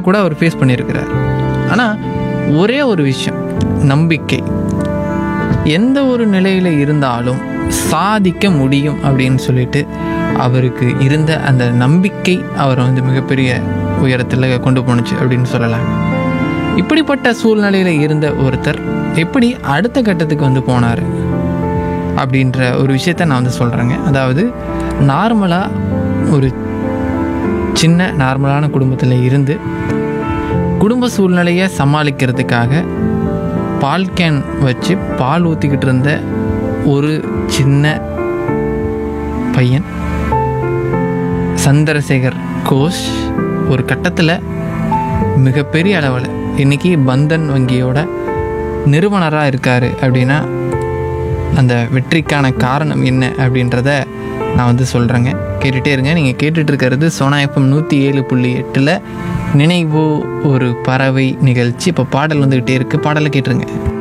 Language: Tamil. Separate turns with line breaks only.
கூட அவர் ஃபேஸ் பண்ணியிருக்கிறார் ஆனால் ஒரே ஒரு விஷயம் நம்பிக்கை எந்த ஒரு நிலையில் இருந்தாலும் சாதிக்க முடியும் அப்படின்னு சொல்லிட்டு அவருக்கு இருந்த அந்த நம்பிக்கை அவரை வந்து மிகப்பெரிய உயரத்தில் கொண்டு போணுச்சு அப்படின்னு சொல்லலாம் இப்படிப்பட்ட சூழ்நிலையில் இருந்த ஒருத்தர் எப்படி அடுத்த கட்டத்துக்கு வந்து போனார் அப்படின்ற ஒரு விஷயத்த நான் வந்து சொல்கிறேங்க அதாவது நார்மலாக ஒரு சின்ன நார்மலான குடும்பத்தில் இருந்து குடும்ப சூழ்நிலையை சமாளிக்கிறதுக்காக பால் கேன் வச்சு பால் ஊற்றிக்கிட்டு இருந்த ஒரு சின்ன பையன் சந்திரசேகர் கோஷ் ஒரு கட்டத்தில் மிகப்பெரிய அளவில் இன்றைக்கி பந்தன் வங்கியோட நிறுவனராக இருக்கார் அப்படின்னா அந்த வெற்றிக்கான காரணம் என்ன அப்படின்றத நான் வந்து சொல்கிறேங்க கேட்டுகிட்டே இருங்க நீங்கள் கேட்டுட்டு இருக்கிறது சோனா எஃப்எம் நூற்றி ஏழு புள்ளி எட்டில் நினைவு ஒரு பறவை நிகழ்ச்சி இப்போ பாடல் வந்துக்கிட்டே இருக்குது பாடலை கேட்டுருங்க